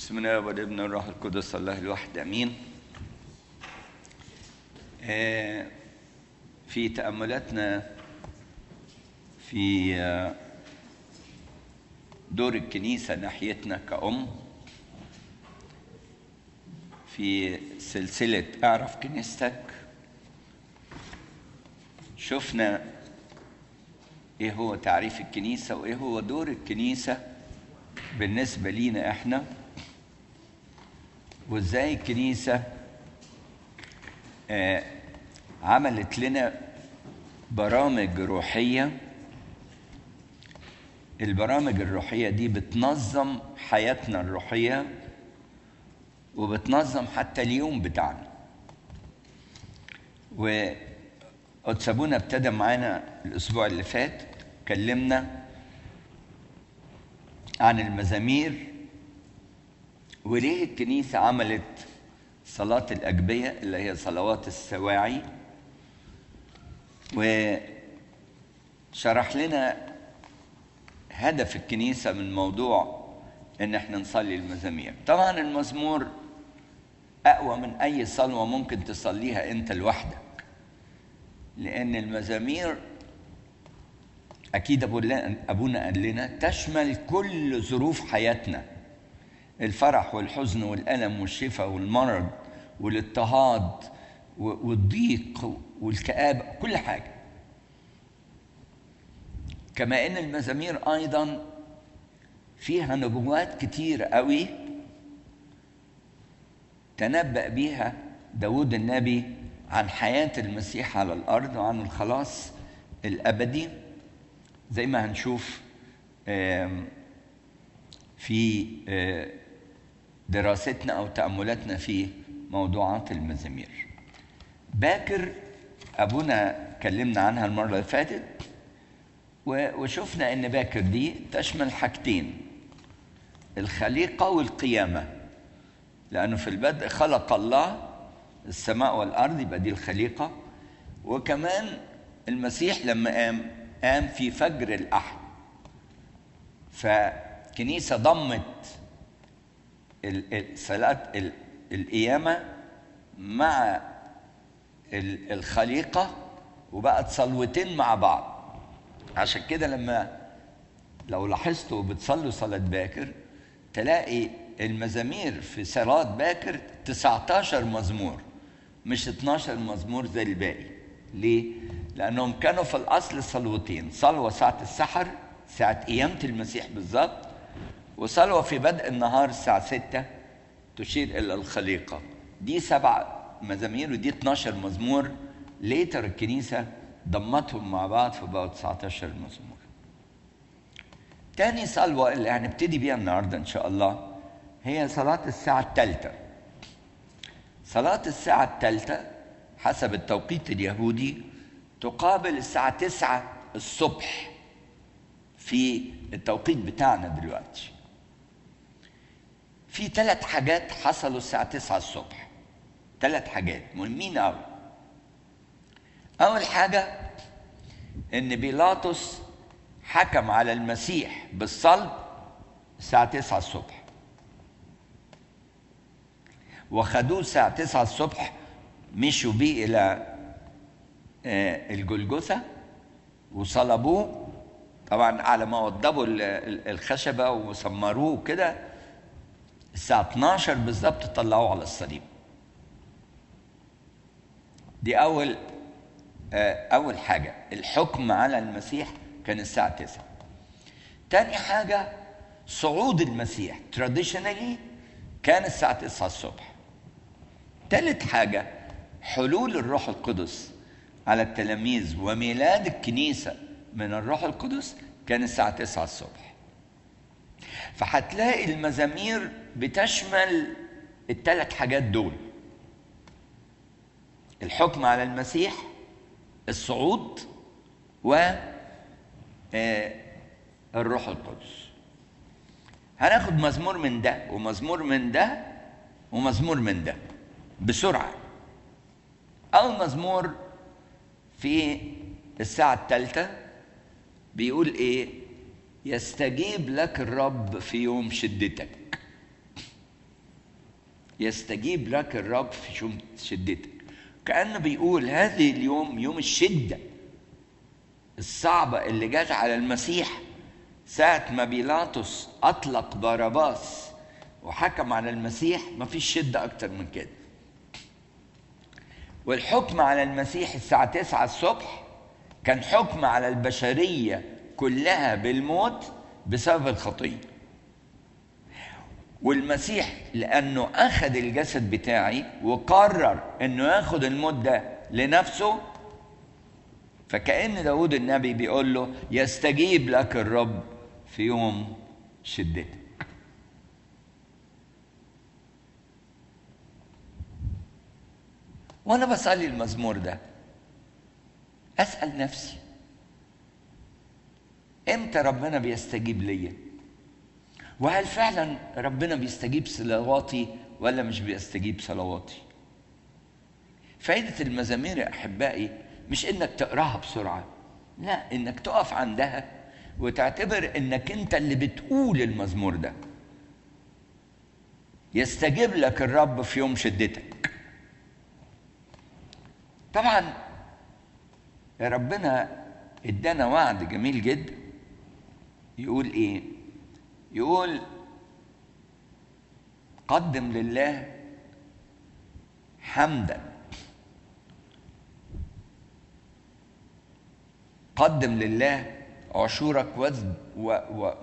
بسم الله والابن والروح القدس الله الواحد امين آه، في تاملاتنا في آه، دور الكنيسه ناحيتنا كأم في سلسله اعرف كنيستك شفنا ايه هو تعريف الكنيسه وايه هو دور الكنيسه بالنسبه لينا احنا وازاي الكنيسه آه، عملت لنا برامج روحيه البرامج الروحيه دي بتنظم حياتنا الروحيه وبتنظم حتى اليوم بتاعنا وأتسابونا ابتدى معانا الأسبوع اللي فات كلمنا عن المزامير وليه الكنيسة عملت صلاة الأجبية اللي هي صلوات السواعي وشرح لنا هدف الكنيسة من موضوع إن احنا نصلي المزامير طبعا المزمور أقوى من أي صلوة ممكن تصليها أنت لوحدك لأن المزامير أكيد أبونا قال لنا تشمل كل ظروف حياتنا الفرح والحزن والألم والشفاء والمرض والاضطهاد والضيق والكآبة كل حاجة كما أن المزامير أيضا فيها نبوات كتير قوي تنبأ بيها داود النبي عن حياة المسيح على الأرض وعن الخلاص الأبدي زي ما هنشوف في دراستنا أو تأملاتنا في موضوعات المزامير باكر أبونا كلمنا عنها المرة اللي فاتت وشفنا أن باكر دي تشمل حاجتين الخليقة والقيامة لأنه في البدء خلق الله السماء والأرض يبقى دي الخليقة وكمان المسيح لما قام قام في فجر الأحد فكنيسة ضمت صلاة القيامة مع الخليقة وبقت صلوتين مع بعض عشان كده لما لو لاحظتوا بتصلوا صلاة باكر تلاقي المزامير في صلاة باكر 19 مزمور مش 12 مزمور زي الباقي ليه؟ لأنهم كانوا في الأصل صلوتين صلوة ساعة السحر ساعة قيامة المسيح بالظبط وصلوة في بدء النهار الساعة 6 تشير إلى الخليقة دي سبع مزامير ودي 12 مزمور ليتر الكنيسة ضمتهم مع بعض فبقوا 19 مزمور تاني صلوة اللي هنبتدي بيها النهاردة إن شاء الله هي صلاة الساعة الثالثة صلاة الساعة الثالثة حسب التوقيت اليهودي تقابل الساعة تسعة الصبح في التوقيت بتاعنا دلوقتي في ثلاث حاجات حصلوا الساعة تسعة الصبح ثلاث حاجات مهمين قوي أول حاجة إن بيلاطس حكم على المسيح بالصلب الساعة تسعة الصبح وخدوه الساعة تسعة الصبح مشوا بيه إلى الجلجثة وصلبوه طبعا على ما وضبوا الخشبة وسمروه كده الساعة 12 بالظبط طلعوه على الصليب دي أول أول حاجة الحكم على المسيح كان الساعة 9 تاني حاجة صعود المسيح تراديشنالي كان الساعة 9 الصبح تالت حاجة حلول الروح القدس على التلاميذ وميلاد الكنيسة من الروح القدس كان الساعة 9 الصبح فهتلاقي المزامير بتشمل الثلاث حاجات دول الحكم على المسيح الصعود و الروح القدس هناخد مزمور من ده ومزمور من ده ومزمور من ده بسرعة أول مزمور في الساعة الثالثة بيقول إيه؟ يستجيب لك الرب في يوم شدتك يستجيب لك الرب في شم- شدتك كأنه بيقول هذه اليوم يوم الشدة الصعبة اللي جت على المسيح ساعة ما بيلاطس أطلق باراباس وحكم على المسيح مفيش شدة أكتر من كده والحكم على المسيح الساعة 9 الصبح كان حكم على البشرية كلها بالموت بسبب الخطية والمسيح لأنه أخذ الجسد بتاعي وقرر أنه ياخد الموت ده لنفسه فكأن داود النبي بيقول له يستجيب لك الرب في يوم شدتك وانا بصلي المزمور ده اسال نفسي امتى ربنا بيستجيب ليا وهل فعلا ربنا بيستجيب صلواتي ولا مش بيستجيب صلواتي فايدة المزامير يا أحبائي مش إنك تقراها بسرعة لا إنك تقف عندها وتعتبر إنك أنت اللي بتقول المزمور ده يستجيب لك الرب في يوم شدتك طبعا ربنا ادانا وعد جميل جدا يقول ايه يقول قدم لله حمدا قدم لله عشورك واذب و, و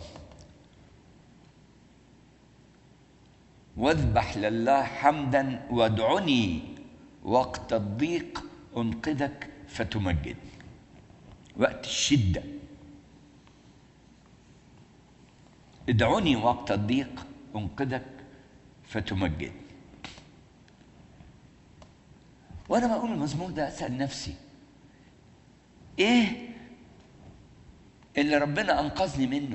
واذبح لله حمدا وادعني وقت الضيق انقذك فتمجد وقت الشده ادعوني وقت الضيق انقذك فتمجد وانا بقول المزمور ده اسال نفسي ايه اللي ربنا انقذني منه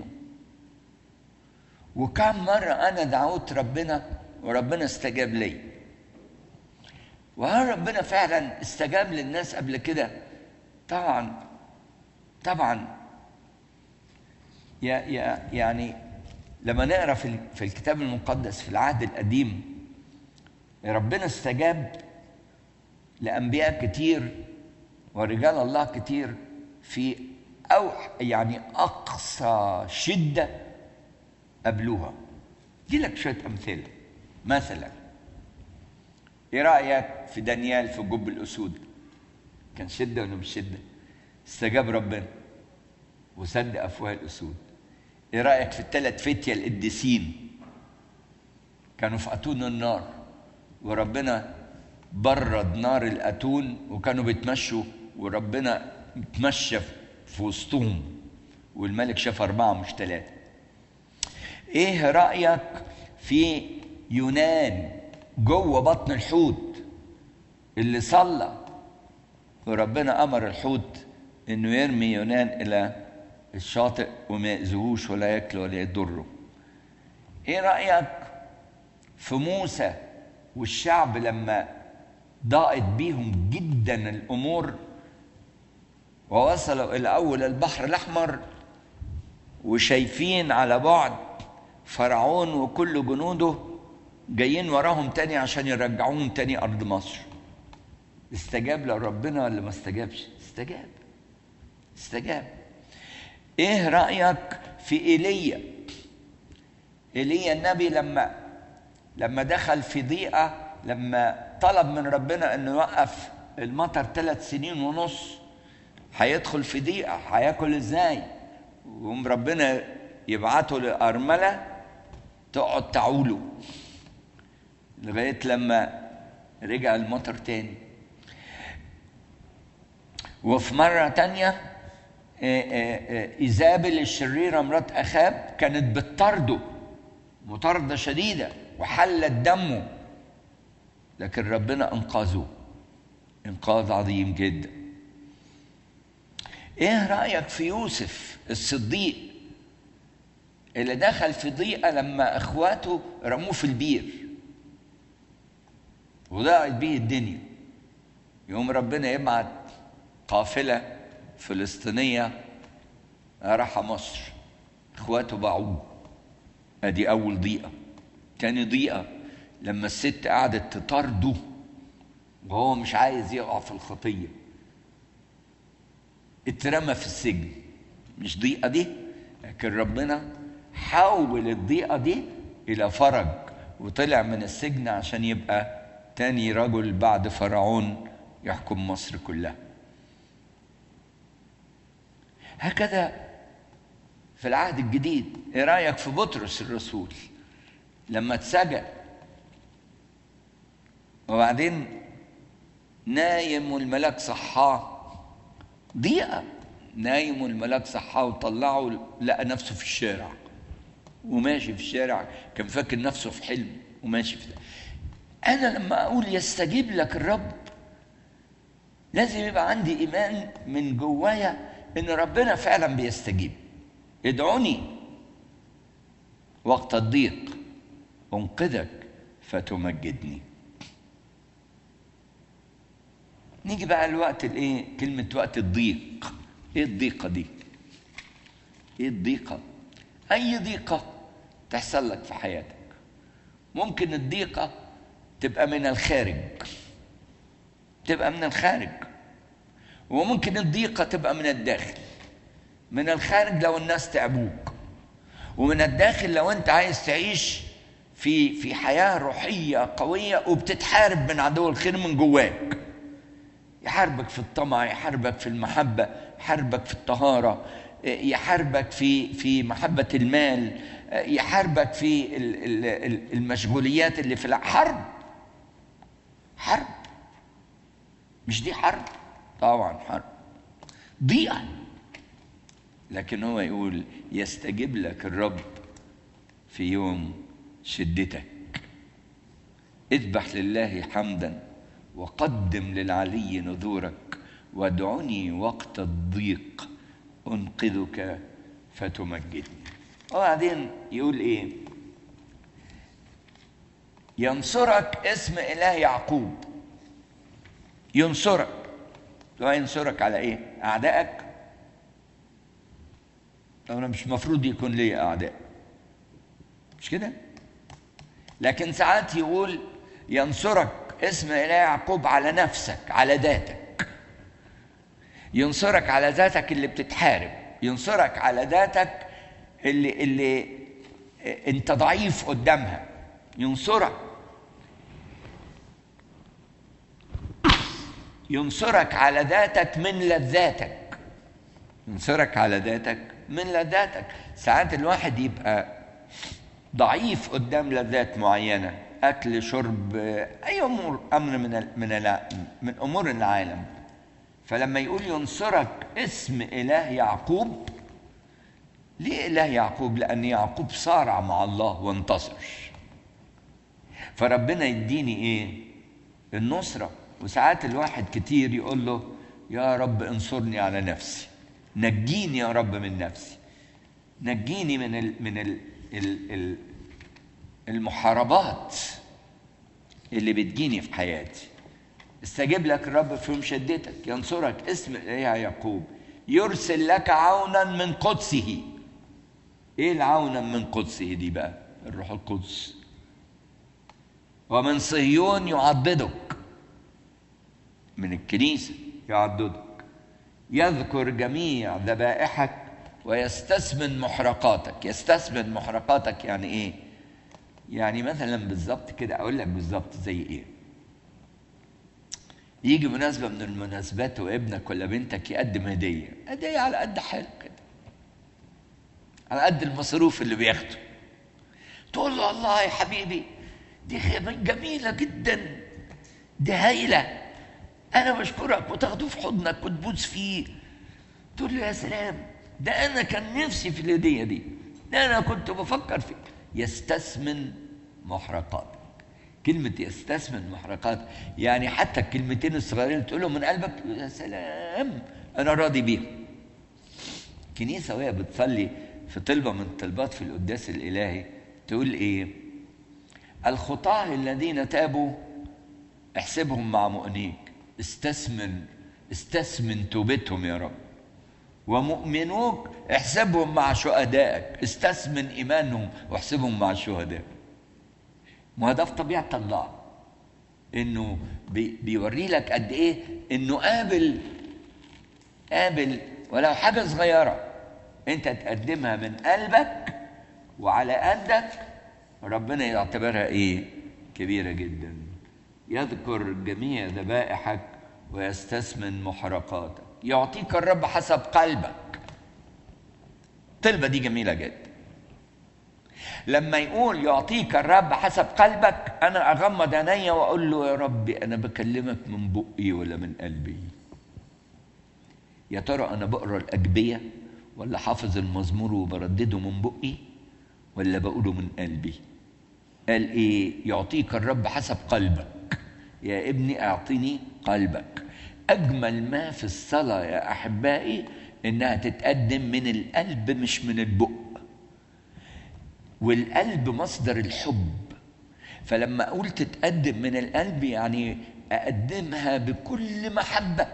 وكم مره انا دعوت ربنا وربنا استجاب لي وهل ربنا فعلا استجاب للناس قبل كده طبعا طبعا يا يا يعني لما نقرا في في الكتاب المقدس في العهد القديم ربنا استجاب لانبياء كتير ورجال الله كتير في او يعني اقصى شده قابلوها دي لك شويه امثله مثلا ايه رايك في دانيال في جب الاسود كان شده ولا مش شده استجاب ربنا وسد افواه الاسود ايه رايك في الثلاث فتيه القديسين كانوا في اتون النار وربنا برد نار الاتون وكانوا بيتمشوا وربنا اتمشى في وسطهم والملك شاف اربعه مش ثلاثه ايه رايك في يونان جوه بطن الحوت اللي صلى وربنا امر الحوت انه يرمي يونان الى الشاطئ وما يأذوهوش ولا ياكله ولا يضره ايه رأيك في موسى والشعب لما ضاقت بيهم جدا الامور ووصلوا الى اول البحر الاحمر وشايفين على بعد فرعون وكل جنوده جايين وراهم تاني عشان يرجعوهم تاني ارض مصر استجاب لربنا ولا ما استجابش استجاب استجاب ايه رايك في ايليا ايليا النبي لما لما دخل في ضيقه لما طلب من ربنا انه يوقف المطر ثلاث سنين ونص هيدخل في ضيقه هياكل ازاي ويقوم ربنا يبعته لارمله تقعد تعوله لغايه لما رجع المطر تاني وفي مره تانيه إيزابل الشريرة مرات أخاب كانت بتطرده مطاردة شديدة وحلت دمه لكن ربنا أنقذه إنقاذ عظيم جدا إيه رأيك في يوسف الصديق اللي دخل في ضيقة لما إخواته رموه في البير وضاعت بيه الدنيا يوم ربنا يبعت قافله فلسطينية راح مصر اخواته باعوه ادي اول ضيقة تاني ضيقة لما الست قعدت تطارده وهو مش عايز يقع في الخطية اترمى في السجن مش ضيقة دي لكن ربنا حول الضيقة دي إلى فرج وطلع من السجن عشان يبقى تاني رجل بعد فرعون يحكم مصر كلها هكذا في العهد الجديد ايه رايك في بطرس الرسول لما اتسجن وبعدين نايم والملاك صحاه ضيقه نايم والملاك صحاه وطلعه لقى نفسه في الشارع وماشي في الشارع كان فاكر نفسه في حلم وماشي في انا لما اقول يستجيب لك الرب لازم يبقى عندي ايمان من جوايا ان ربنا فعلا بيستجيب ادعوني وقت الضيق انقذك فتمجدني نيجي بقى الوقت الايه كلمه وقت الضيق ايه الضيقه دي ايه الضيقه اي ضيقه تحصل لك في حياتك ممكن الضيقه تبقى من الخارج تبقى من الخارج وممكن الضيقه تبقى من الداخل من الخارج لو الناس تعبوك ومن الداخل لو انت عايز تعيش في في حياه روحيه قويه وبتتحارب من عدو الخير من جواك يحاربك في الطمع يحاربك في المحبه يحاربك في الطهاره يحاربك في في محبه المال يحاربك في المشغوليات اللي في الحرب حرب مش دي حرب طبعا حرب ضيقه لكن هو يقول يستجيب لك الرب في يوم شدتك اذبح لله حمدا وقدم للعلي نذورك وادعني وقت الضيق انقذك فتمجدني وبعدين يقول ايه ينصرك اسم اله يعقوب ينصرك هو ينصرك على ايه اعدائك طب انا مش مفروض يكون لي اعداء مش كده لكن ساعات يقول ينصرك اسم اله يعقوب على نفسك على ذاتك ينصرك على ذاتك اللي بتتحارب ينصرك على ذاتك اللي اللي انت ضعيف قدامها ينصرك ينصرك على ذاتك من لذاتك ينصرك على ذاتك من لذاتك ساعات الواحد يبقى ضعيف قدام لذات معينه اكل شرب اي امور امر من ال من ال من امور العالم فلما يقول ينصرك اسم اله يعقوب ليه اله يعقوب لان يعقوب صارع مع الله وانتصر فربنا يديني ايه النصره وساعات الواحد كتير يقول له يا رب انصرني على نفسي نجيني يا رب من نفسي نجيني من ال من ال ال ال المحاربات اللي بتجيني في حياتي استجيب لك الرب في يوم شدتك ينصرك اسم يا يعقوب يرسل لك عونا من قدسه ايه العونا من قدسه دي بقى الروح القدس ومن صهيون يعضدك من الكنيسه يعضدك يذكر جميع ذبائحك ويستثمن محرقاتك يستثمن محرقاتك يعني ايه يعني مثلا بالظبط كده اقول لك بالظبط زي ايه يجي مناسبة من المناسبات وابنك ولا بنتك يقدم هدية هدية على قد حاله كده على قد المصروف اللي بياخده تقول له الله يا حبيبي دي خيمة جميلة جدا دي هايلة أنا بشكرك وتاخده في حضنك وتبوس فيه تقول له يا سلام ده أنا كان نفسي في الهدية دي ده أنا كنت بفكر فيه يستثمن محرقاتك كلمة يستثمن محرقات يعني حتى الكلمتين الصغيرين تقول له من قلبك يا سلام أنا راضي بيهم كنيسة وهي بتصلي في طلبة من الطلبات في القداس الإلهي تقول إيه الخطاة الذين تابوا احسبهم مع مؤنيك استثمن استثمن توبتهم يا رب ومؤمنوك احسبهم مع شهدائك استثمن ايمانهم واحسبهم مع الشهداء ما هو ده في طبيعه الله انه بي بيوري لك قد ايه انه قابل قابل ولو حاجه صغيره انت تقدمها من قلبك وعلى قدك ربنا يعتبرها ايه كبيره جدا يذكر جميع ذبائحك ويستثمن محرقاتك يعطيك الرب حسب قلبك الطلبة دي جميلة جدا لما يقول يعطيك الرب حسب قلبك أنا أغمض عينيا وأقول له يا ربي أنا بكلمك من بقي ولا من قلبي يا ترى أنا بقرأ الأجبية ولا حافظ المزمور وبردده من بقي ولا بقوله من قلبي قال إيه يعطيك الرب حسب قلبك يا ابني أعطني قلبك أجمل ما في الصلاة يا أحبائي إنها تتقدم من القلب مش من البق والقلب مصدر الحب فلما أقول تتقدم من القلب يعني أقدمها بكل محبة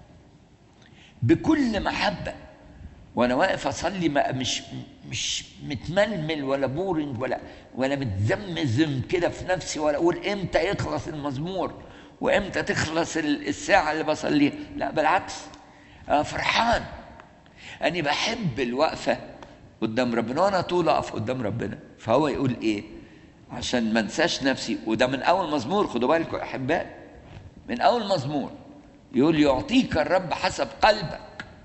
بكل محبة وأنا واقف أصلي ما مش مش متململ ولا بورنج ولا ولا متزمزم كده في نفسي ولا أقول إمتى يخلص المزمور وإمتى تخلص الساعة اللي بصليها لا بالعكس أنا فرحان أني بحب الوقفة قدام ربنا وأنا طول أقف قدام ربنا فهو يقول إيه عشان ما انساش نفسي وده من أول مزمور خدوا بالكم يا أحبائي من أول مزمور يقول يعطيك الرب حسب قلبك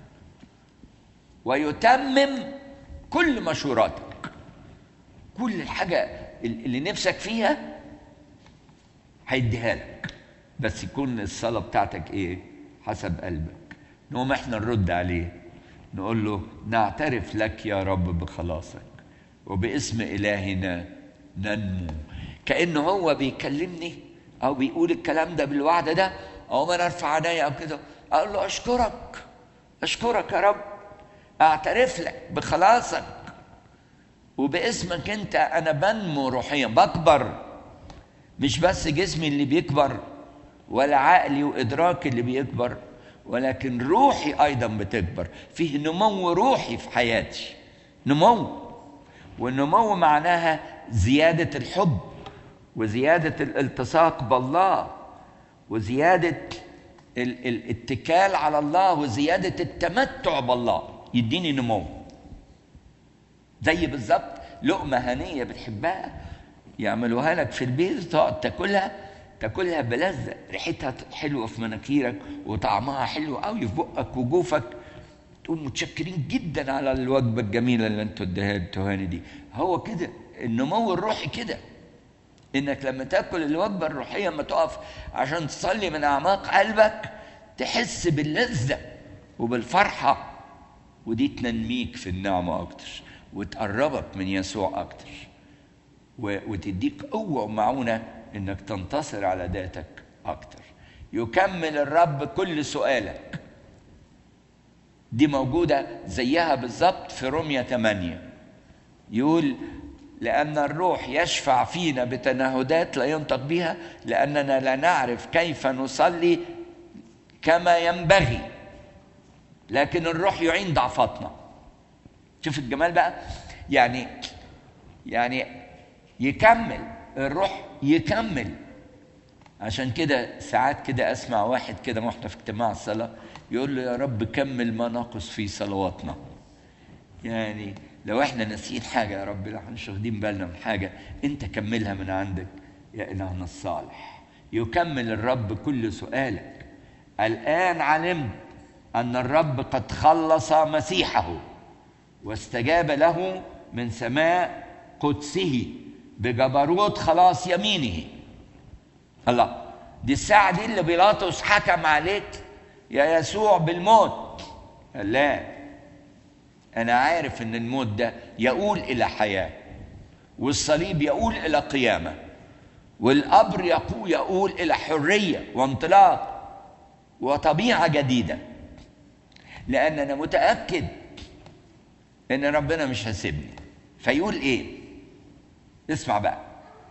ويتمم كل مشوراتك كل الحاجة اللي نفسك فيها هيديها لك بس يكون الصلاة بتاعتك إيه حسب قلبك نقوم إحنا نرد عليه نقول له نعترف لك يا رب بخلاصك وباسم إلهنا ننمو كأنه هو بيكلمني أو بيقول الكلام ده بالوعد ده أو ما أرفع عينيا أو كده أقول له أشكرك أشكرك يا رب أعترف لك بخلاصك وباسمك أنت أنا بنمو روحيا بكبر مش بس جسمي اللي بيكبر ولا عقلي وإدراكي اللي بيكبر ولكن روحي أيضا بتكبر فيه نمو روحي في حياتي نمو والنمو معناها زيادة الحب وزيادة الالتصاق بالله وزيادة الاتكال على الله وزيادة التمتع بالله يديني نمو زي بالظبط لقمة هنية بتحبها يعملوها لك في البيت تقعد تاكلها تاكلها بلذة ريحتها حلوة في مناخيرك وطعمها حلو قوي في بقك وجوفك تقول متشكرين جدا على الوجبة الجميلة اللي انتوا اديتوهاني دي هو كده النمو الروحي كده انك لما تاكل الوجبة الروحية لما تقف عشان تصلي من اعماق قلبك تحس باللذة وبالفرحة ودي تنميك في النعمة اكتر وتقربك من يسوع اكتر وتديك قوة ومعونة انك تنتصر على ذاتك اكتر يكمل الرب كل سؤالك دي موجودة زيها بالظبط في رومية 8 يقول لأن الروح يشفع فينا بتنهدات لا ينطق بها لأننا لا نعرف كيف نصلي كما ينبغي لكن الروح يعين ضعفاتنا شوف الجمال بقى يعني يعني يكمل الروح يكمل عشان كده ساعات كده اسمع واحد كده واحنا في اجتماع الصلاه يقول له يا رب كمل ما ناقص في صلواتنا يعني لو احنا ناسيين حاجه يا رب لو احنا مش واخدين بالنا من حاجه انت كملها من عندك يا الهنا الصالح يكمل الرب كل سؤالك الان علمت ان الرب قد خلص مسيحه واستجاب له من سماء قدسه بجبروت خلاص يمينه الله دي الساعة دي اللي بيلاطس حكم عليك يا يسوع بالموت لا أنا عارف إن الموت ده يقول إلى حياة والصليب يقول إلى قيامة والقبر يقول, يقول إلى حرية وانطلاق وطبيعة جديدة لأن أنا متأكد إن ربنا مش هيسيبني فيقول إيه؟ اسمع بقى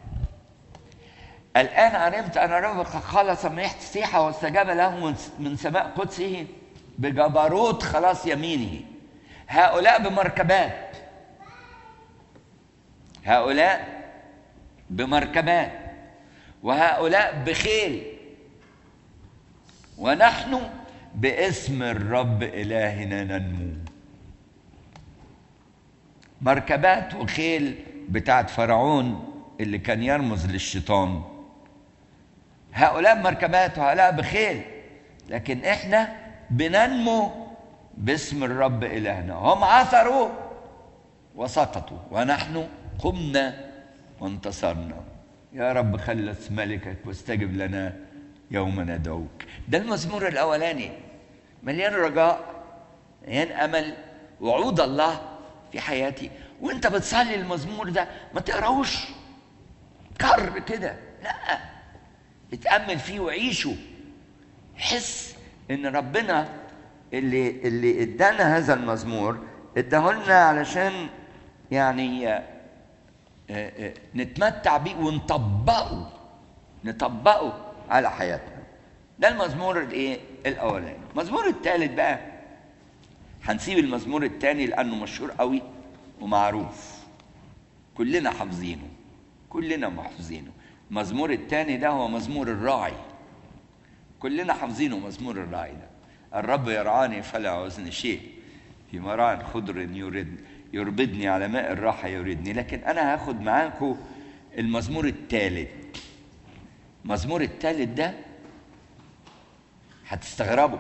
الآن علمت أن رب خلص مسيحة واستجاب له من سماء قدسه بجبروت خلاص يمينه هؤلاء بمركبات هؤلاء بمركبات وهؤلاء بخيل ونحن باسم الرب إلهنا ننمو مركبات وخيل بتاعت فرعون اللي كان يرمز للشيطان هؤلاء مركبات وهؤلاء بخيل لكن احنا بننمو باسم الرب إلهنا هم عثروا وسقطوا ونحن قمنا وانتصرنا يا رب خلص ملكك واستجب لنا يوم ندعوك ده المزمور الأولاني مليان رجاء مليان أمل وعود الله في حياتي وانت بتصلي المزمور ده ما تقراوش كر كده لا اتأمل فيه وعيشه حس ان ربنا اللي اللي ادانا هذا المزمور اداهولنا علشان يعني آه، آه، نتمتع بيه ونطبقه نطبقه على حياتنا ده المزمور الايه الاولاني المزمور الثالث بقى هنسيب المزمور الثاني لانه مشهور قوي ومعروف كلنا حافظينه كلنا محافظينه المزمور الثاني ده هو مزمور الراعي كلنا حافظينه مزمور الراعي ده الرب يرعاني فلا عوزني شيء في مراع خضر يرد يربدني على ماء الراحة يردني لكن أنا هاخد معاكم المزمور الثالث المزمور الثالث ده هتستغربوا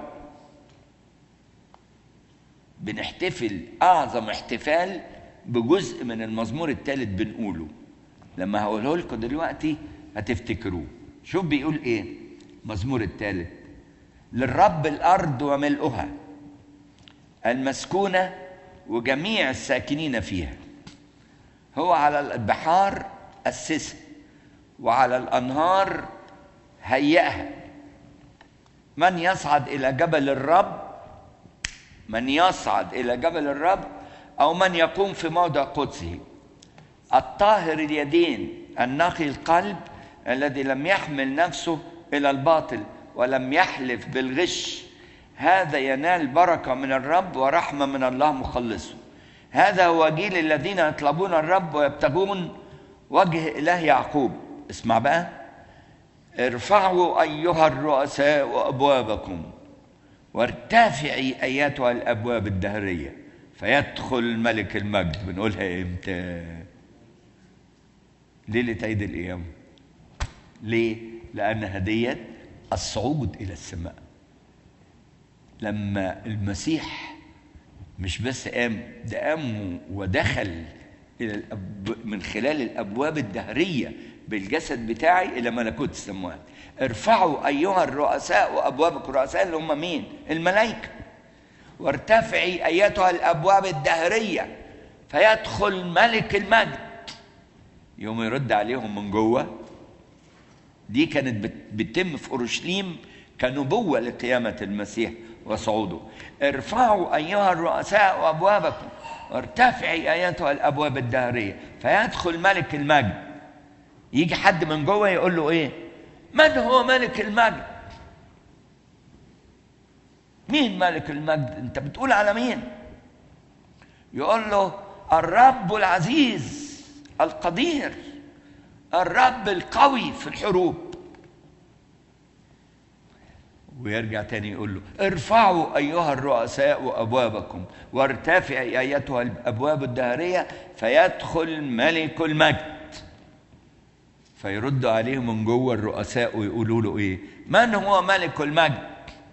بنحتفل أعظم احتفال بجزء من المزمور الثالث بنقوله لما هقوله لكم دلوقتي هتفتكروه شوف بيقول ايه المزمور الثالث للرب الارض وملؤها المسكونه وجميع الساكنين فيها هو على البحار اسسها وعلى الانهار هيئها من يصعد الى جبل الرب من يصعد الى جبل الرب او من يقوم في موضع قدسه الطاهر اليدين النقي القلب الذي لم يحمل نفسه الى الباطل ولم يحلف بالغش هذا ينال بركه من الرب ورحمه من الله مخلصه هذا هو جيل الذين يطلبون الرب ويبتغون وجه اله يعقوب اسمع بقى ارفعوا ايها الرؤساء ابوابكم وارتفعي اياتها الابواب الدهريه فيدخل ملك المجد بنقولها امتى ليله عيد القيامه ليه لان هديه الصعود الى السماء لما المسيح مش بس قام ده قام ودخل الى الأب... من خلال الابواب الدهريه بالجسد بتاعي الى ملكوت السماوات ارفعوا ايها الرؤساء وابوابكم الرؤساء اللي هم مين الملائكه وارتفعي ايتها الابواب الدهريه فيدخل ملك المجد يوم يرد عليهم من جوه دي كانت بت- بتتم في اورشليم كنبوه لقيامه المسيح وصعوده ارفعوا ايها الرؤساء وابوابكم وارتفعي ايتها الابواب الدهريه فيدخل ملك المجد يجي حد من جوه يقول له ايه من هو ملك المجد مين ملك المجد انت بتقول على مين يقول له الرب العزيز القدير الرب القوي في الحروب ويرجع تاني يقول له ارفعوا ايها الرؤساء وابوابكم وارتفعي ايتها الابواب الدهريه فيدخل ملك المجد فيرد عليه من جوه الرؤساء ويقولوا له ايه من هو ملك المجد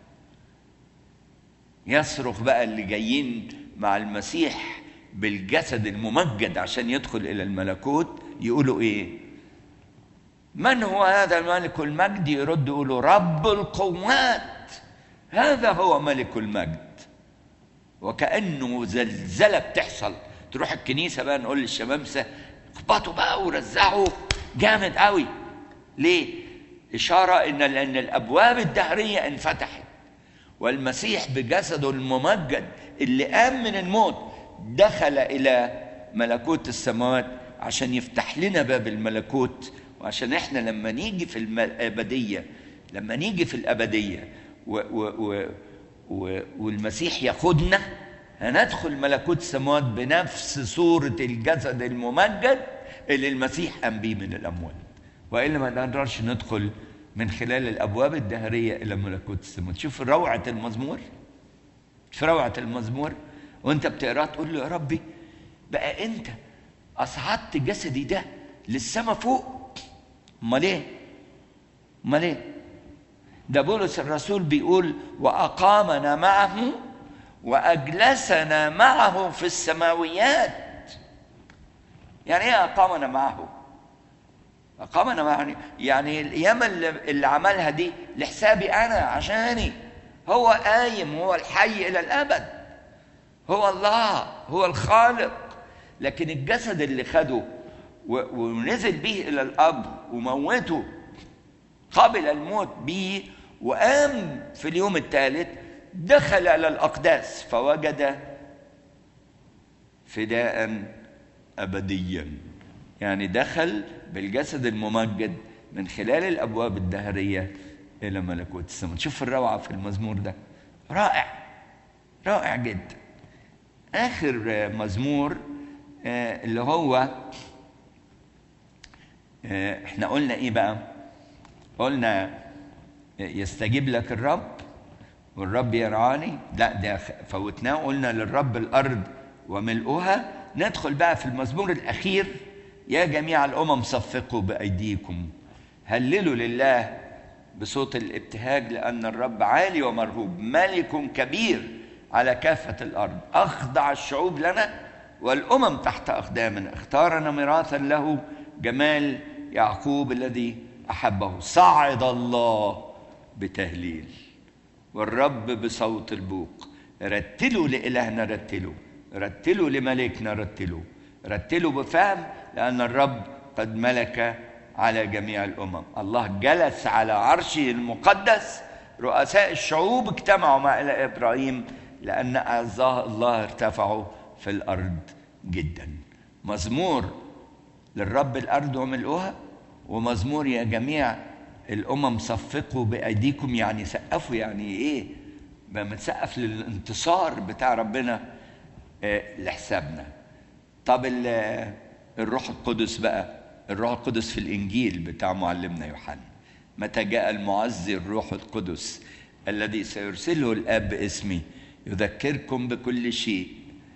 يصرخ بقى اللي جايين مع المسيح بالجسد الممجد عشان يدخل الى الملكوت يقولوا ايه من هو هذا الملك المجد يرد يقولوا رب القوات هذا هو ملك المجد وكانه زلزله بتحصل تروح الكنيسه بقى نقول للشمامسه اخبطوا بقى ورزعوا جامد قوي ليه اشاره ان لان الابواب الدهريه انفتحت والمسيح بجسده الممجد اللي قام من الموت دخل الى ملكوت السماوات عشان يفتح لنا باب الملكوت وعشان احنا لما نيجي في الم- الابديه لما نيجي في الابديه و و و و والمسيح ياخدنا هندخل ملكوت السماوات بنفس صوره الجسد الممجد اللي المسيح قام بيه من الاموات والا ما نقدرش ندخل من خلال الابواب الدهريه الى ملكوت السماوات شوف روعه المزمور شوف روعه المزمور وانت بتقراه تقول له يا ربي بقى انت اصعدت جسدي ده للسما فوق امال ايه امال ايه ده بولس الرسول بيقول واقامنا معه واجلسنا معه في السماويات يعني ايه اقامنا معه اقامنا معه يعني القيامه اللي, اللي عملها دي لحسابي انا عشاني هو قايم هو الحي الى الابد هو الله هو الخالق لكن الجسد اللي خده ونزل به الى الاب وموته قبل الموت به وقام في اليوم الثالث دخل على الاقداس فوجد فداء ابديا يعني دخل بالجسد الممجد من خلال الابواب الدهريه الى ملكوت السماء شوف الروعه في المزمور ده رائع رائع جدا اخر مزمور اللي هو احنا قلنا ايه بقى قلنا يستجيب لك الرب والرب يرعاني لا ده فوتناه قلنا للرب الارض وملؤها ندخل بقى في المزمور الاخير يا جميع الامم صفقوا بايديكم هللوا لله بصوت الابتهاج لان الرب عالي ومرهوب ملك كبير على كافه الارض اخضع الشعوب لنا والامم تحت اقدامنا اختارنا ميراثا له جمال يعقوب الذي احبه صعد الله بتهليل والرب بصوت البوق رتلوا لإلهنا رتلوا رتلوا لملكنا رتلوا رتلوا بفهم لأن الرب قد ملك على جميع الأمم الله جلس على عرشه المقدس رؤساء الشعوب اجتمعوا مع إبراهيم لأن أعزاء الله ارتفعوا في الأرض جدا مزمور للرب الأرض وملؤها ومزمور يا جميع الامم صفقوا بايديكم يعني سقفوا يعني ايه بنسقف للانتصار بتاع ربنا لحسابنا طب الروح القدس بقى الروح القدس في الانجيل بتاع معلمنا يوحنا متى جاء المعزي الروح القدس الذي سيرسله الاب باسمي يذكركم بكل شيء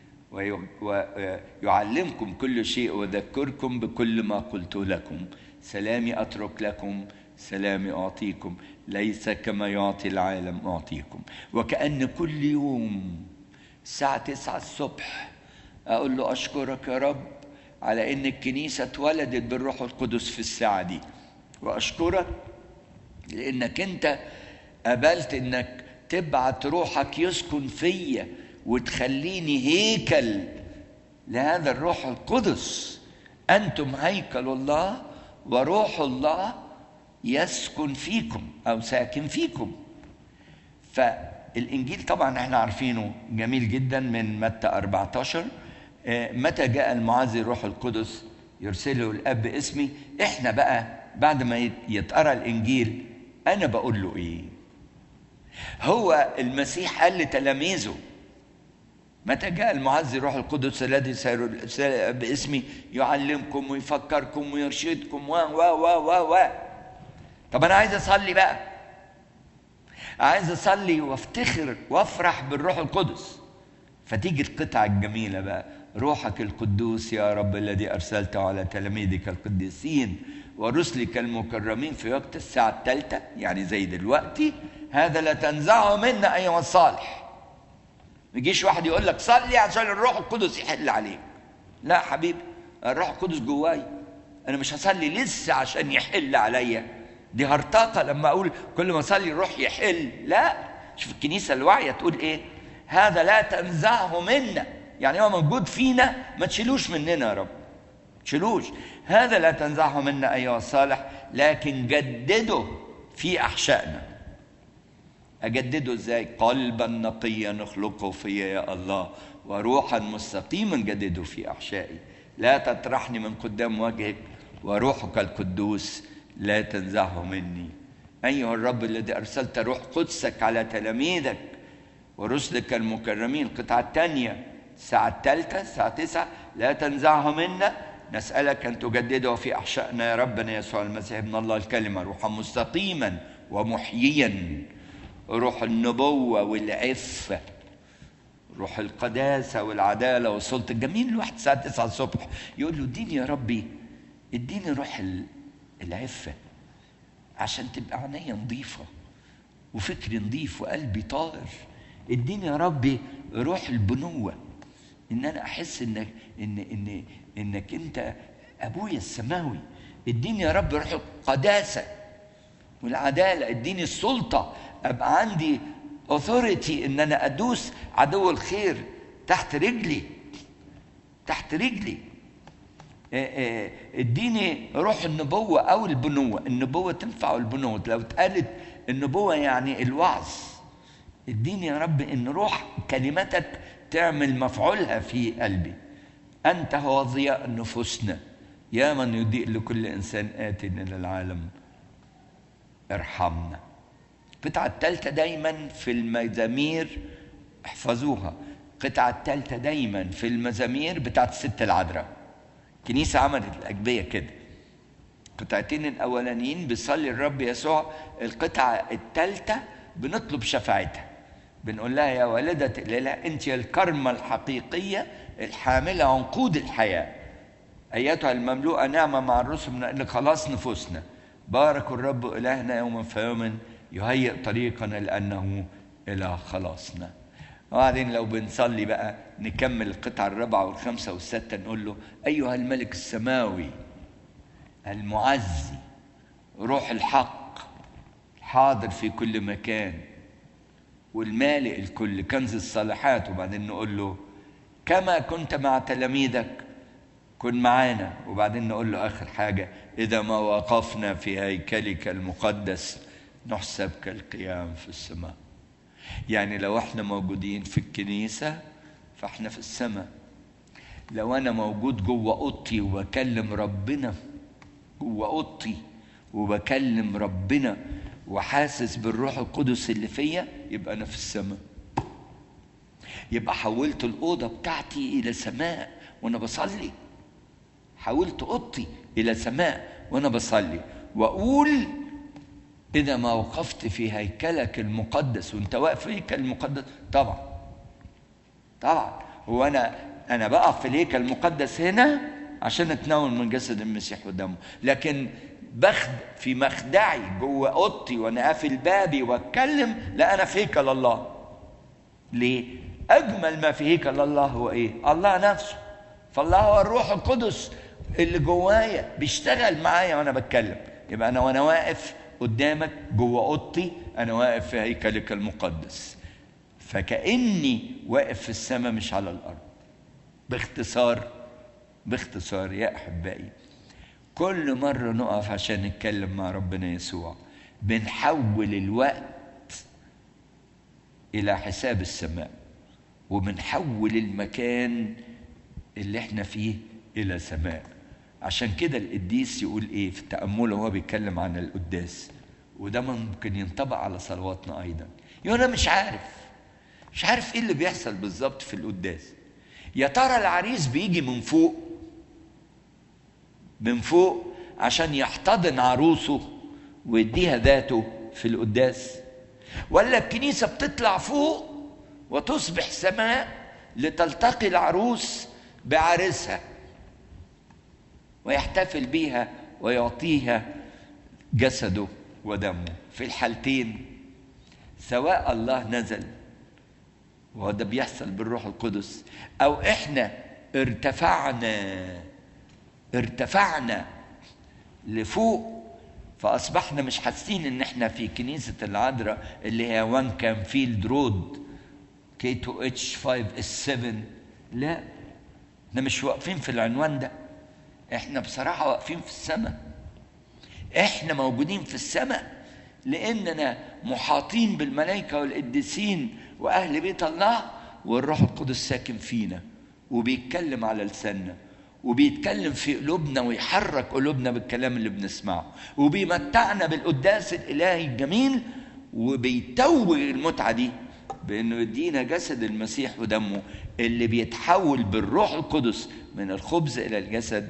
ويعلمكم كل شيء ويذكركم بكل ما قلت لكم سلامي اترك لكم سلامي أعطيكم ليس كما يعطي العالم أعطيكم وكأن كل يوم الساعة تسعة الصبح أقول له أشكرك يا رب على إن الكنيسة اتولدت بالروح القدس في الساعة دي وأشكرك لأنك أنت قبلت إنك تبعت روحك يسكن فيا وتخليني هيكل لهذا الروح القدس أنتم هيكل الله وروح الله يسكن فيكم او ساكن فيكم فالانجيل طبعا احنا عارفينه جميل جدا من متى 14 متى جاء المعزي الروح القدس يرسله الاب باسمي احنا بقى بعد ما يتقرا الانجيل انا بقول له ايه هو المسيح قال لتلاميذه متى جاء المعزي الروح القدس الذي باسمي يعلمكم ويفكركم ويرشدكم و و و و و طب انا عايز اصلي بقى عايز اصلي وافتخر وافرح بالروح القدس فتيجي القطعه الجميله بقى روحك القدوس يا رب الذي ارسلته على تلاميذك القديسين ورسلك المكرمين في وقت الساعه الثالثه يعني زي دلوقتي هذا لا تنزعه منا ايها الصالح ما يجيش واحد يقول لك صلي عشان الروح القدس يحل عليك لا حبيبي الروح القدس جواي انا مش هصلي لسه عشان يحل عليا دي هرطقة لما أقول كل ما أصلي الروح يحل لا شوف الكنيسة الواعية تقول إيه هذا لا تنزعه منا يعني هو موجود فينا ما تشيلوش مننا يا رب تشيلوش هذا لا تنزعه منا أيها الصالح لكن جدده في أحشائنا أجدده إزاي قلبا نقيا نخلقه فيا يا الله وروحا مستقيما جدده في أحشائي لا تطرحني من قدام وجهك وروحك القدوس لا تنزعه مني أيها الرب الذي أرسلت روح قدسك على تلاميذك ورسلك المكرمين القطعة الثانية الساعة الثالثة الساعة تسعة لا تنزعه منا نسألك أن تجدده في أحشائنا يا ربنا يسوع المسيح ابن الله الكلمة روحا مستقيما ومحييا روح النبوة والعفة روح القداسة والعدالة والسلطة الجميل الواحد الساعة 9 الصبح يقول له اديني يا ربي اديني روح العفة عشان تبقى عينيا نظيفة وفكري نظيف وقلبي طاهر اديني يا ربي روح البنوة ان انا احس انك ان ان انك انت ابويا السماوي اديني يا رب روح القداسة والعدالة اديني السلطة ابقى عندي اوثوريتي ان انا ادوس عدو الخير تحت رجلي تحت رجلي اديني روح النبوة او البنوة النبوة تنفع البنوة لو اتقالت النبوة يعني الوعظ اديني يا رب ان روح كلمتك تعمل مفعولها في قلبي انت هو ضياء نفوسنا يا من يضيء لكل انسان ات الى العالم ارحمنا القطعة الثالثة دايما في المزامير احفظوها القطعة الثالثة دايما في المزامير بتاعت الست العذراء الكنيسة عملت الأجبية كده القطعتين الأولانيين بيصلي الرب يسوع القطعة الثالثة بنطلب شفاعتها بنقول لها يا والدة الإله أنت الكرمة الحقيقية الحاملة عنقود الحياة أيتها المملوءة نعمة مع الرسل من أجل خلاص نفوسنا بارك الرب إلهنا يوما فيوما يهيئ طريقنا لأنه إلى خلاصنا وبعدين لو بنصلي بقى نكمل القطعة الرابعة والخامسة والستة نقول له أيها الملك السماوي المعزي روح الحق حاضر في كل مكان والمالئ الكل كنز الصالحات وبعدين نقول له كما كنت مع تلاميذك كن معانا وبعدين نقول له آخر حاجة إذا ما وقفنا في هيكلك المقدس نحسب كالقيام في السماء يعني لو احنا موجودين في الكنيسة فاحنا في السماء لو انا موجود جوه اوضتي وبكلم ربنا جوه اوضتي وبكلم ربنا وحاسس بالروح القدس اللي فيا يبقى انا في السماء يبقى حولت الاوضه بتاعتي الى سماء وانا بصلي حولت اوضتي الى سماء وانا بصلي واقول إذا ما وقفت في هيكلك المقدس وأنت واقف في هيكل المقدس طبعا طبعا هو أنا أنا بقف في الهيكل المقدس هنا عشان أتناول من جسد المسيح ودمه لكن بخد في مخدعي جوه أوضتي وأنا قافل بابي وأتكلم لا أنا في هيكل الله ليه؟ أجمل ما في هيكل الله هو إيه؟ الله نفسه فالله هو الروح القدس اللي جوايا بيشتغل معايا وأنا بتكلم يبقى أنا وأنا واقف قدامك جوه اوضتي انا واقف في هيكلك المقدس فكاني واقف في السماء مش على الارض باختصار باختصار يا احبائي كل مره نقف عشان نتكلم مع ربنا يسوع بنحول الوقت الى حساب السماء وبنحول المكان اللي احنا فيه الى سماء عشان كده القديس يقول ايه في التأمل وهو بيتكلم عن القداس وده ممكن ينطبق على صلواتنا ايضا يقول انا مش عارف مش عارف ايه اللي بيحصل بالظبط في القداس يا ترى العريس بيجي من فوق من فوق عشان يحتضن عروسه ويديها ذاته في القداس ولا الكنيسه بتطلع فوق وتصبح سماء لتلتقي العروس بعريسها ويحتفل بيها ويعطيها جسده ودمه في الحالتين سواء الله نزل وهذا بيحصل بالروح القدس او احنا ارتفعنا ارتفعنا لفوق فاصبحنا مش حاسين ان احنا في كنيسه العذراء اللي هي وان كان فيلد رود كي 2 اتش 5 اس 7 لا احنا مش واقفين في العنوان ده احنا بصراحه واقفين في السماء احنا موجودين في السماء لاننا محاطين بالملائكه والقديسين واهل بيت الله والروح القدس ساكن فينا وبيتكلم على لساننا وبيتكلم في قلوبنا ويحرك قلوبنا بالكلام اللي بنسمعه وبيمتعنا بالقداس الالهي الجميل وبيتوج المتعه دي بانه يدينا جسد المسيح ودمه اللي بيتحول بالروح القدس من الخبز الى الجسد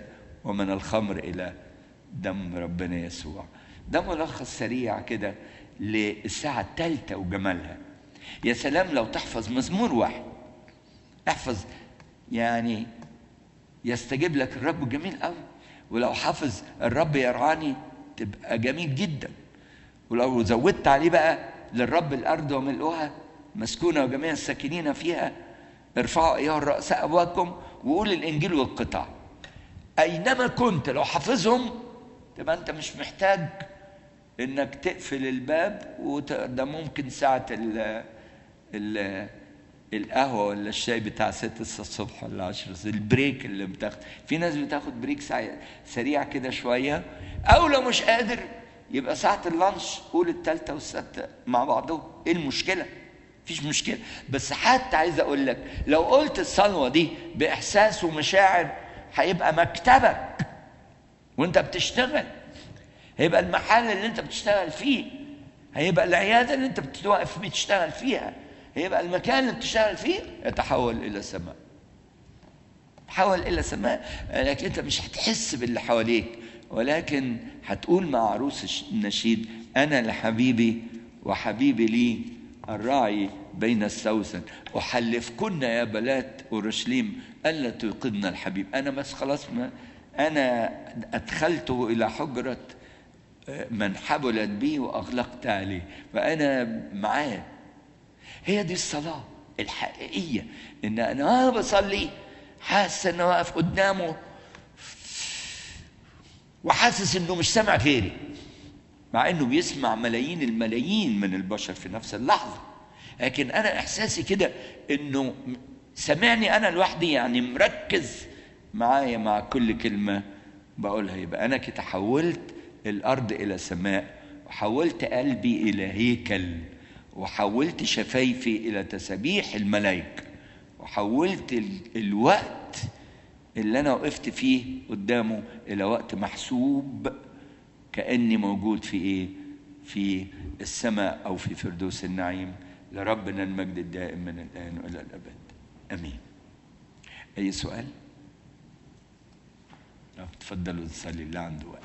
ومن الخمر إلى دم ربنا يسوع ده ملخص سريع كده للساعة الثالثة وجمالها يا سلام لو تحفظ مزمور واحد احفظ يعني يستجيب لك الرب جميل قوي ولو حافظ الرب يرعاني تبقى جميل جدا ولو زودت عليه بقى للرب الارض وملؤها مسكونه وجميع الساكنين فيها ارفعوا ايها الرؤساء ابوابكم وقول الانجيل والقطع اينما كنت لو حافظهم تبقى انت مش محتاج انك تقفل الباب وده ممكن ساعه ال ال القهوه ولا الشاي بتاع 6 الصبح ولا 10 البريك اللي بتاخد في ناس بتاخد بريك سريع كده شويه او لو مش قادر يبقى ساعه اللانش قول الثالثه والسادسه مع بعضهم ايه المشكله مفيش مشكله بس حتى عايز اقول لك لو قلت الصلوه دي باحساس ومشاعر هيبقى مكتبك وانت بتشتغل هيبقى المحل اللي انت بتشتغل فيه هيبقى العياده اللي انت بتوقف بتشتغل فيها هيبقى المكان اللي بتشتغل فيه يتحول الى سماء تحول الى سماء لكن انت مش هتحس باللي حواليك ولكن هتقول مع عروس النشيد انا لحبيبي وحبيبي لي الراعي بين السوسن احلفكن يا بنات اورشليم الا توقدن الحبيب انا بس خلاص ما انا ادخلته الى حجره من حبلت بي واغلقت عليه فانا معاه هي دي الصلاه الحقيقيه ان انا بصلي حاسس ان واقف قدامه وحاسس انه مش سامع غيري مع انه بيسمع ملايين الملايين من البشر في نفس اللحظه لكن انا احساسي كده انه سامعني انا لوحدي يعني مركز معايا مع كل كلمه بقولها يبقى انا كده حولت الارض الى سماء وحولت قلبي الى هيكل وحولت شفايفي الى تسابيح الملائكه وحولت الوقت اللي انا وقفت فيه قدامه الى وقت محسوب كاني موجود في ايه في السماء او في فردوس النعيم لربنا المجد الدائم من الان والى الابد امين اي سؤال تفضلوا نصلي اللي عنده وقت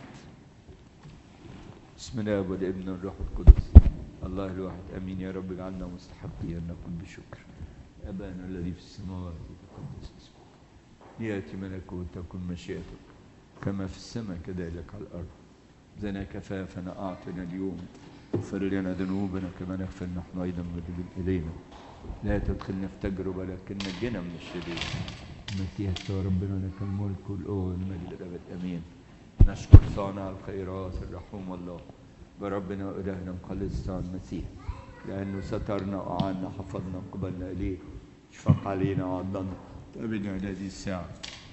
بسم الله والابن والروح القدس الله الواحد امين يا رب اجعلنا مستحقين ان نكون بشكر ابانا الذي في السماوات يتقدس اسمك لياتي ملكوت تكن مشيئتك كما في السماء كذلك على الارض زنا كفافنا اعطنا اليوم اغفر لنا ذنوبنا كما نغفر نحن ايضا مذنبين الينا لا تدخلنا في تجربه لكن نجنا من الشرير المسيح يا ربنا لك الملك والقوه والمجد الابد امين نشكر صانع الخيرات الرحوم الله بربنا وإلهنا مخلص المسيح لأنه سترنا وأعانا حفظنا وقبلنا إليه اشفق علينا وعضنا تقابلنا هذه الساعة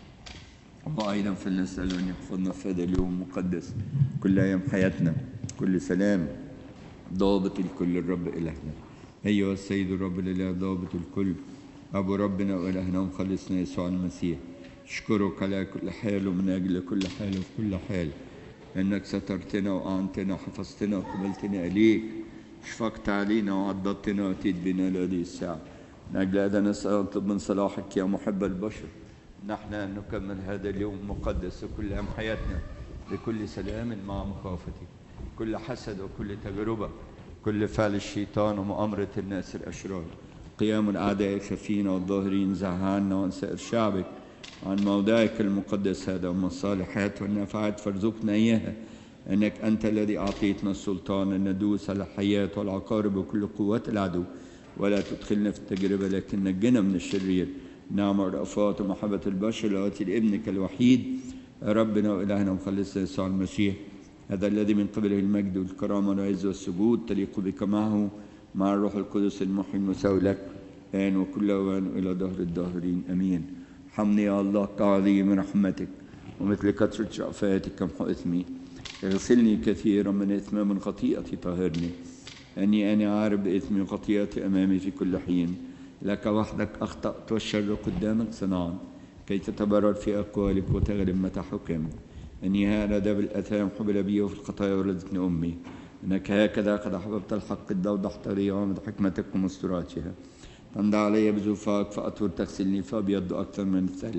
وأيضا فلنسأل أن يحفظنا في هذا اليوم المقدس كل أيام حياتنا كل سلام ضابط الكل الرب إلهنا أيها السيد الرب الإله ضابط الكل أبو ربنا وإلهنا ومخلصنا يسوع المسيح أشكرك على كل حال ومن أجل كل حال وفي كل حال انك سترتنا واعنتنا وحفظتنا وقبلتنا اليك شفقت علينا وعضدتنا واتيت بنا لهذه الساعه من اجل هذا نسال نطلب من صلاحك يا محب البشر نحن ان نكمل هذا اليوم المقدس وكل ايام حياتنا بكل سلام مع مخافتك كل حسد وكل تجربه كل فعل الشيطان ومؤامره الناس الاشرار قيام الاعداء الخفين والظاهرين زعلنا وعن سائر شعبك عن موضعك المقدس هذا ومن الصالحات والنفعات فارزقنا إياها أنك أنت الذي أعطيتنا السلطان أن ندوس على الحياة والعقارب وكل قوات العدو ولا تدخلنا في التجربة لكن نجنا من الشرير نعم الرأفات ومحبة البشر التي لابنك الوحيد ربنا وإلهنا ومخلصنا يسوع المسيح هذا الذي من قبله المجد والكرامة والعز والسجود تليق بك معه مع الروح القدس المحيي المساوي لك الآن وكل أوان إلى دهر الداهرين أمين ارحمني يا الله كعظيم رحمتك ومثل كثرة شرفاتك كمحو إثمي اغسلني كثيرا من إثم من خطيئتي طهرني أني أنا عارف بإثمي وخطيئتي أمامي في كل حين لك وحدك أخطأت والشر قدامك صنعا كي تتبرر في أقوالك وتغلب متى حكمت أني هذا بالأثام حبل بي وفي الخطايا ولدتني أمي أنك هكذا قد أحببت الحق الدوضح طريقا من حكمتك ومستوراتها تمضى علي بزوفاك فأطهر تغسلني فأبيض أكثر من الثلج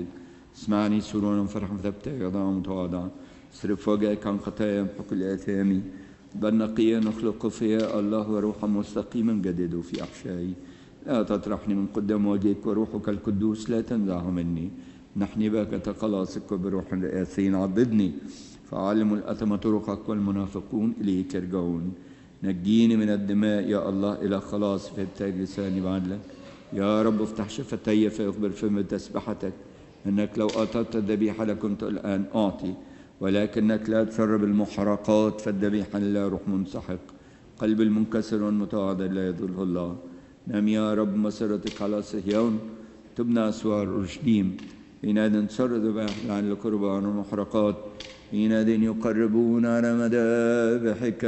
اسمعني سرورا فرحا فتبتهي وضع متواضعا اصرف وجهك عن خطايا محق الآثام بل نقيا نخلق فيا الله وروحا مستقيما جدده في أحشائي لا تطرحني من قدام وجهك وروحك القدوس لا تنزعه مني نحني بك خلاصك وبروح الآثين عبدني فعلموا الأثم طرقك والمنافقون إليك يرجعون نجيني من الدماء يا الله إلى خلاص فابتهج لساني بعدلك يا رب افتح شفتي فيخبر فم تسبحتك انك لو اعطيت الذبيحه لكنت الان اعطي ولكنك لا تسرب المحرقات فالذبيحه لا روح منسحق قلب المنكسر والمتواضع لا يذله الله نام يا رب مسيرتك على صهيون تبنى اسوار اورشليم حينئذ تسر ذبائح لعن القربان والمحرقات حينئذ يقربون على مذابحك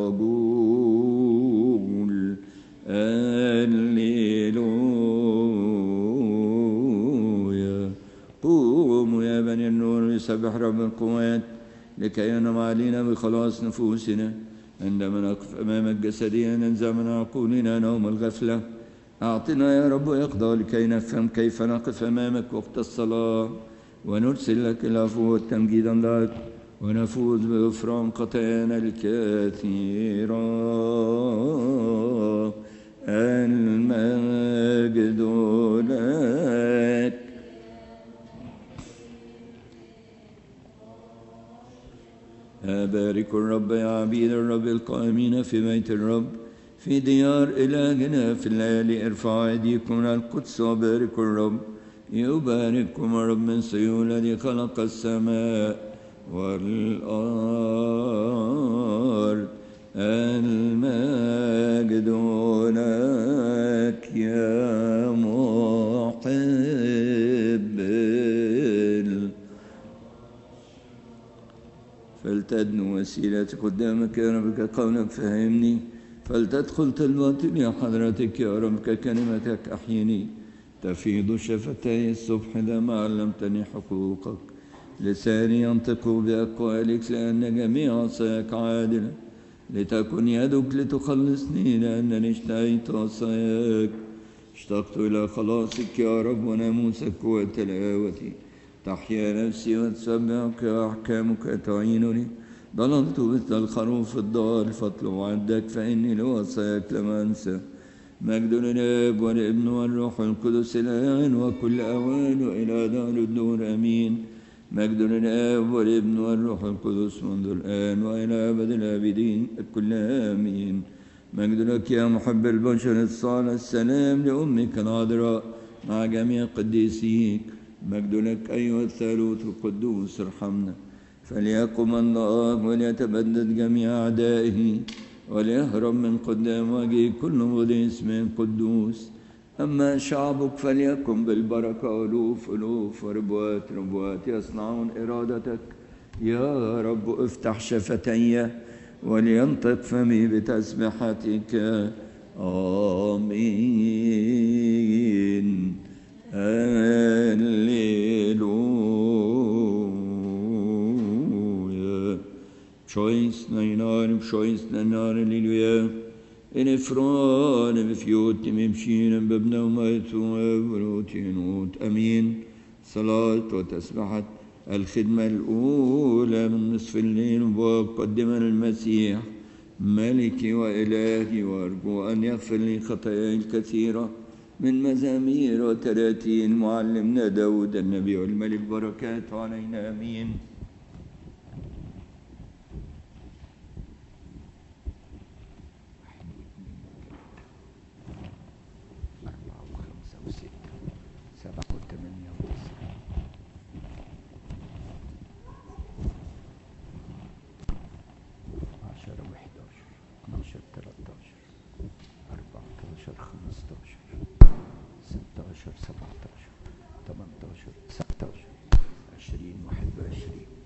العجول هللويا قوموا يا بني النور يسبح رب القوات لكي ينم علينا بخلاص نفوسنا عندما نقف أمامك جسديا ننزع من عقولنا نوم الغفلة أعطنا يا رب يقضى لكي نفهم كيف نقف أمامك وقت الصلاة ونرسل لك العفو والتمجيدا لك ونفوز بغفران خطايانا الكثيرة المجد لك بارك الرب يا عبيد الرب القائمين في بيت الرب في ديار إلهنا في الليالي ارفعوا أيديكم إلى القدس وبارك الرب يبارككم الرب من صيون الذي خلق السماء والأرض المجد لك يا محب فلتدن وسيلتي قدامك يا ربك قولك فهمني فلتدخل طلباتي لحضرتك يا ربك كلمتك أحيني تفيض شفتي الصبح إذا ما علمتني حقوقك لساني ينطق بأقوالك لأن جميع عصاك عادلة لتكن يدك لتخلصني لأنني اشتهيت عصاك اشتقت إلى خلاصك يا رب وناموسك وتلاوتي تحيا نفسي وتسبحك وأحكامك تعينني ضللت مثل الخروف الضال فاطلب عندك فإني لوصاك لم أنسى مجد للآب والابن والروح القدس الآن وكل أوان وإلى دار الدور أمين مجد للآب والابن والروح القدس منذ الآن وإلى أبد الآبدين كل آمين مجد لك يا محب البشر الصالح السلام لأمك العذراء مع جميع قديسيك مجد لك أيها الثالوث القدوس ارحمنا فليقم الله وليتبدد جميع أعدائه وليهرب من قدام وجه كل مضي اسم قدوس أما شعبك فليكن بالبركة ألوف ألوف وربوات ربوات يصنعون إرادتك يا رب افتح شفتي ولينطق فمي بتسبحتك آمين هللويا بشويسنا ينار بشويسنا نار هللويا إن إفران بفيوت ممشين ببنا وميت وبروتينوت أمين صلاة وتسبحة الخدمة الأولى من نصف الليل وقدما المسيح ملكي وإلهي وأرجو أن يغفر لي خطاياي الكثيرة من مزامير وتراتين معلمنا داود النبي والملك بركات علينا أمين أربعة وخمسة وستة سبعة وثمانية وتسعة عشرة وحداشر اتناشر تلاتاشر أربعتاشر خمستاشر ستاشر سبعتاشر تمنتاشر تسعتاشر عشرين واحد وعشرين